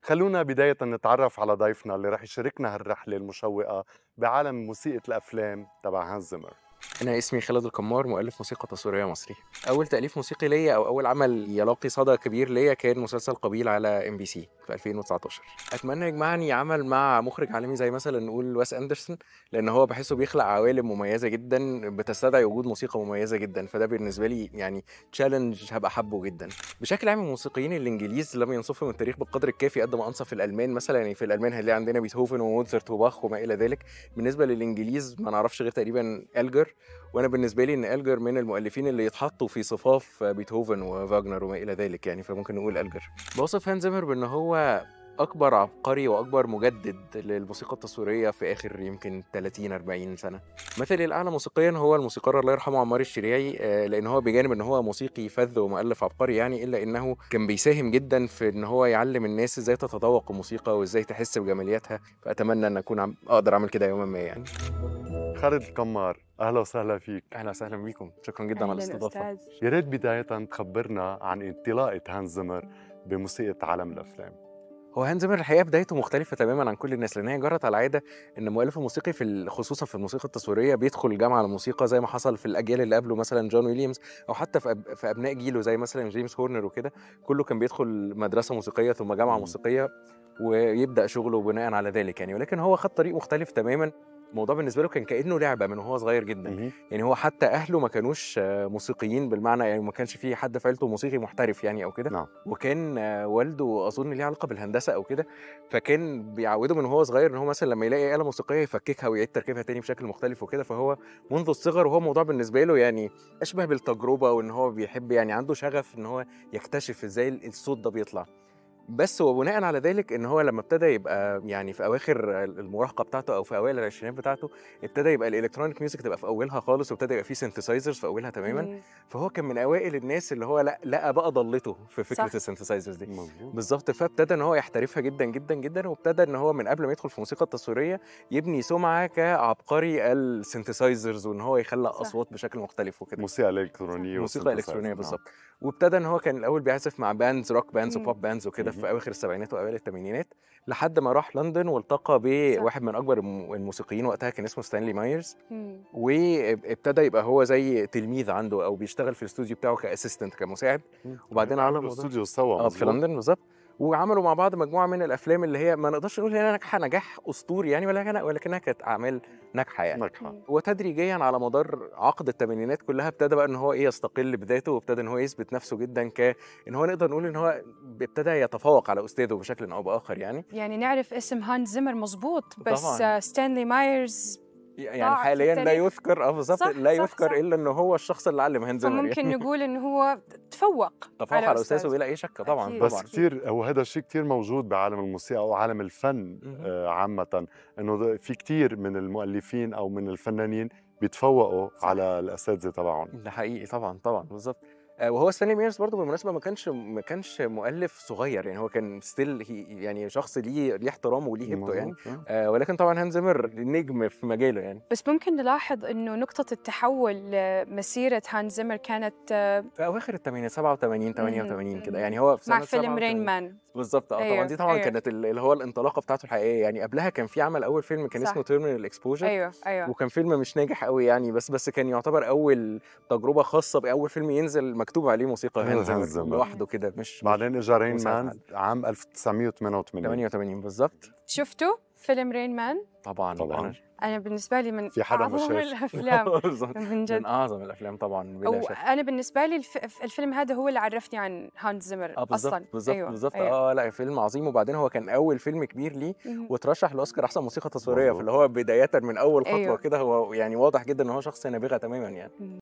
خلونا بداية نتعرف على ضيفنا اللي رح يشاركنا هالرحلة المشوقة بعالم موسيقى الأفلام تبع هانز زيمر أنا اسمي خالد القمار مؤلف موسيقى تصويرية مصري. أول تأليف موسيقي ليا أو أول عمل يلاقي صدى كبير ليا كان مسلسل قبيل على ام بي سي في 2019. أتمنى يجمعني عمل مع مخرج عالمي زي مثلا نقول واس أندرسون لأن هو بحسه بيخلق عوالم مميزة جدا بتستدعي وجود موسيقى مميزة جدا فده بالنسبة لي يعني تشالنج هبقى حابه جدا. بشكل عام الموسيقيين الإنجليز لم ينصفوا من التاريخ بالقدر الكافي قد ما أنصف الألمان مثلا يعني في الألمان هنلاقي عندنا بيتهوفن وموتزارت وباخ وما إلى ذلك. بالنسبة للإنجليز ما نعرفش غير تقريبا ألجر وانا بالنسبه لي ان الجر من المؤلفين اللي يتحطوا في صفاف بيتهوفن وفاجنر وما الى ذلك يعني فممكن نقول الجر بوصف هانز زيمر بان هو اكبر عبقري واكبر مجدد للموسيقى التصويريه في اخر يمكن 30 40 سنه مثلي الاعلى موسيقيا هو الموسيقار الله يرحمه عمار الشريعي آه، لان هو بجانب ان هو موسيقي فذ ومؤلف عبقري يعني الا انه كان بيساهم جدا في ان هو يعلم الناس ازاي تتذوق الموسيقى وازاي تحس بجمالياتها فاتمنى ان اكون عم اقدر اعمل كده يوما ما يعني خالد القمار أهلا وسهلا فيك اهلا وسهلا بيكم شكرا جدا على أهلاً الاستضافه أستاذ. يا ريت بداية تخبرنا عن انطلاقة هانز زيمر بموسيقى عالم الأفلام هو هانز زيمر الحقيقه بدايته مختلفه تماما عن كل الناس لان هي جرت على عاده ان المؤلف الموسيقي في ال- خصوصا في الموسيقى التصويريه بيدخل جامعه الموسيقى زي ما حصل في الاجيال اللي قبله مثلا جون ويليامز او حتى في, أب... في ابناء جيله زي مثلا جيمس هورنر وكده كله كان بيدخل مدرسه موسيقيه ثم جامعه مم. موسيقيه ويبدا شغله بناء على ذلك يعني ولكن هو خد طريق مختلف تماما الموضوع بالنسبه له كان كانه لعبه من وهو صغير جدا مهم. يعني هو حتى اهله ما كانوش آه، موسيقيين بالمعنى يعني ما كانش في حد في عيلته موسيقي محترف يعني او كده نعم وكان آه، والده اظن ليه علاقه بالهندسه او كده فكان بيعوده من وهو صغير ان هو مثلا لما يلاقي آلة موسيقيه يفككها ويعيد تركيبها تاني بشكل مختلف وكده فهو منذ الصغر وهو موضوع بالنسبه له يعني اشبه بالتجربه وان هو بيحب يعني عنده شغف ان هو يكتشف ازاي الصوت ده بيطلع بس وبناء على ذلك ان هو لما ابتدى يبقى يعني في اواخر المراهقه بتاعته او في اوائل العشرينات بتاعته ابتدى يبقى الالكترونيك ميوزك تبقى في اولها خالص وابتدى يبقى فيه سينثسايزرز في اولها تماما مم. فهو كان من اوائل الناس اللي هو لا لقى بقى ضلته في فكره صح. السينثسايزرز دي مظبوط بالظبط فابتدى ان هو يحترفها جدا جدا جدا وابتدى ان هو من قبل ما يدخل في الموسيقى التصويريه يبني سمعه كعبقري السينثسايزرز وان هو يخلق صح. اصوات بشكل مختلف وكده موسيقى إلكترونية موسيقى وسنتسايزر. الكترونيه نعم. بالظبط وابتدى ان هو كان الاول بيعزف مع باندز روك باندز مم. وبوب باندز وكده مهم. في اواخر السبعينات واوائل الثمانينات لحد ما راح لندن والتقى بواحد من اكبر الم- الموسيقيين وقتها كان اسمه ستانلي مايرز مم. وابتدى يبقى هو زي تلميذ عنده او بيشتغل في الاستوديو بتاعه كاسيستنت كمساعد وبعدين على عملوا موضوع- استوديو سوا اه في مظبوط؟ لندن بالظبط وعملوا مع بعض مجموعه من الافلام اللي هي ما نقدرش نقول انها ناجحه نجاح اسطوري يعني ولكن ولكنها كانت اعمال ناجحه يعني ناجحة مم. وتدريجيا على مدار عقد الثمانينات كلها ابتدى بقى ان هو ايه يستقل بذاته وابتدى ان هو يثبت نفسه جدا ك ان هو نقدر نقول ان هو ابتدى يتفوق على استاذه بشكل او باخر يعني يعني نعرف اسم هانز زيمر مظبوط بس طبعاً. آه، ستانلي مايرز يعني ضاع في حاليا لا التاريخ. يذكر اه بالظبط صح، لا صح، يذكر صح. الا ان هو الشخص اللي علم هانز زيمر فممكن يعني. نقول انه هو تفوق تفوق على استاذه أستاذ. بلا اي شك طبعا أكيد. بس طبعا كثير وهذا الشيء كثير موجود بعالم الموسيقى او عالم الفن مهم. آه، عامه انه ده- في كثير من المؤلفين او من الفنانين بيتفوقوا صح. على الاساتذه تبعهم ده حقيقي طبعا طبعا بالظبط آه، وهو ستانلي ميرز برضه بالمناسبه ما كانش ما كانش مؤلف صغير يعني هو كان ستيل يعني شخص ليه ليه احترامه وليه هيبته يعني مظبوط، آه. آه ولكن طبعا هانز زيمر نجم في مجاله يعني بس ممكن نلاحظ انه نقطة التحول لمسيرة هانز زيمر كانت آه، في اواخر الثمانينات 87 88 كده مم. يعني هو في مع سنة فيلم 87. رين مان بالظبط اه طبعا أيوه، دي طبعا أيوه. كانت ال- اللي هو الانطلاقه بتاعته الحقيقيه يعني قبلها كان في عمل اول فيلم كان صح. اسمه تيرمينال اكسبوجر ايوه ايوه وكان فيلم مش ناجح قوي يعني بس بس كان يعتبر اول تجربه خاصه باول فيلم ينزل مكتوب عليه موسيقى آه، هانز هانز زيمر زيمر. لوحده كده مش بعدين اجى رين مساعد مان عام 1988 88 بالظبط شفتوا فيلم رين مان طبعا طبعاً. أنا- انا بالنسبة لي من في حدا ما اعظم شاف. الافلام بالظبط. من جد من اعظم الافلام طبعا بلا شك وانا بالنسبة لي الف... الفيلم هذا هو اللي عرفني عن هانز زيمر اه بالظبط اصلا بالظبط أيوة. بالظبط أيوة. اه لا فيلم عظيم وبعدين هو كان اول فيلم كبير ليه مهم. وترشح لاوسكار احسن موسيقى تصويريه مظبوط. فاللي هو بدايه من اول خطوه أيوة. كده هو يعني واضح جدا ان هو شخص نابغه تماما يعني